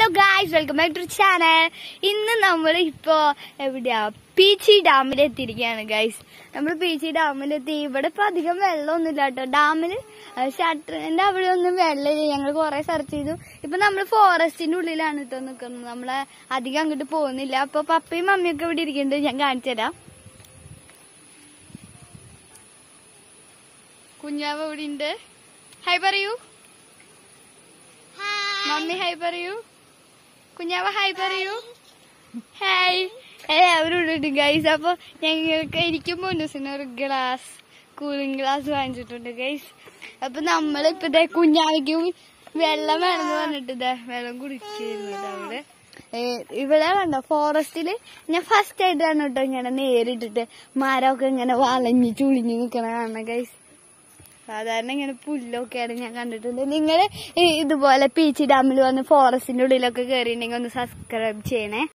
hello guys welcome back to channel ഇന്ന് നമ്മൾ ഇപ്പോ എവിടെയാ പീച്ചി ഡാമിൽ എത്തിയിരിക്കുകയാണ് ഗൈസ് നമ്മൾ പീച്ചി ഡാമിലെത്തി ഇവിടെ ഇപ്പൊ അധികം വെള്ളമൊന്നും ഇല്ല കേട്ടോ ഡാമില് ഷട്ടറിന്റെ അവിടെ ഒന്നും വെള്ളമില്ല ഞങ്ങൾ കുറെ സെർച്ച് ചെയ്തു ഇപ്പൊ നമ്മൾ ഫോറസ്റ്റിന്റെ ഉള്ളിലാണ് കേട്ടോ നിൽക്കുന്നത് നമ്മളെ അധികം അങ്ങോട്ട് പോകുന്നില്ല അപ്പൊ പപ്പയും മമ്മിയൊക്കെ ഇവിടെ ഇരിക്കുന്നുണ്ട് ഞാൻ കാണിച്ചു തരാം കുഞ്ഞാവ് ഇവിടെ ഉണ്ട് ഹായ് പറയൂ മമ്മി ഹായ് പറയൂ കുഞ്ഞാവ ഹായ് പറയൂ ഹായ് എല്ലാവരും ഉണ്ട് ഗൈസ് അപ്പൊ ഞങ്ങൾക്ക് എനിക്ക് മുന്നൂസിന് ഒരു ഗ്ലാസ് കൂളിംഗ് ഗ്ലാസ് വാങ്ങിച്ചിട്ടുണ്ട് ഗൈസ് അപ്പൊ നമ്മളിപ്പോ ദേ കുഞ്ഞാവയ്ക്ക് വെള്ളം വേണമെന്ന് പറഞ്ഞിട്ട് ദേ വെള്ളം കുടിച്ചിരുന്നത് അവിടെ ഏ, ഇവിടെ കണ്ടോ ഫോറസ്റ്റില് ഞാൻ ഫസ്റ്റ് ആയിട്ടാണ് കേട്ടോ ഇങ്ങനെ നേരിട്ടിട്ട് മരമൊക്കെ ഇങ്ങനെ വളഞ്ഞ് ചുളിഞ്ഞ് നിക്കണ കാണണം ഗൈസ് സാധാരണ ഇങ്ങനെ പുല്ലൊക്കെയാണ് ഞാൻ കണ്ടിട്ടുണ്ട് നിങ്ങൾ ഇതുപോലെ പീച്ചി ഡാമിൽ വന്ന് ഫോറസ്റ്റിന്റെ ഉള്ളിലൊക്കെ കയറിയിട്ടുണ്ടെങ്കിൽ ഒന്ന് സബ്സ്ക്രൈബ് ചെയ്യണേ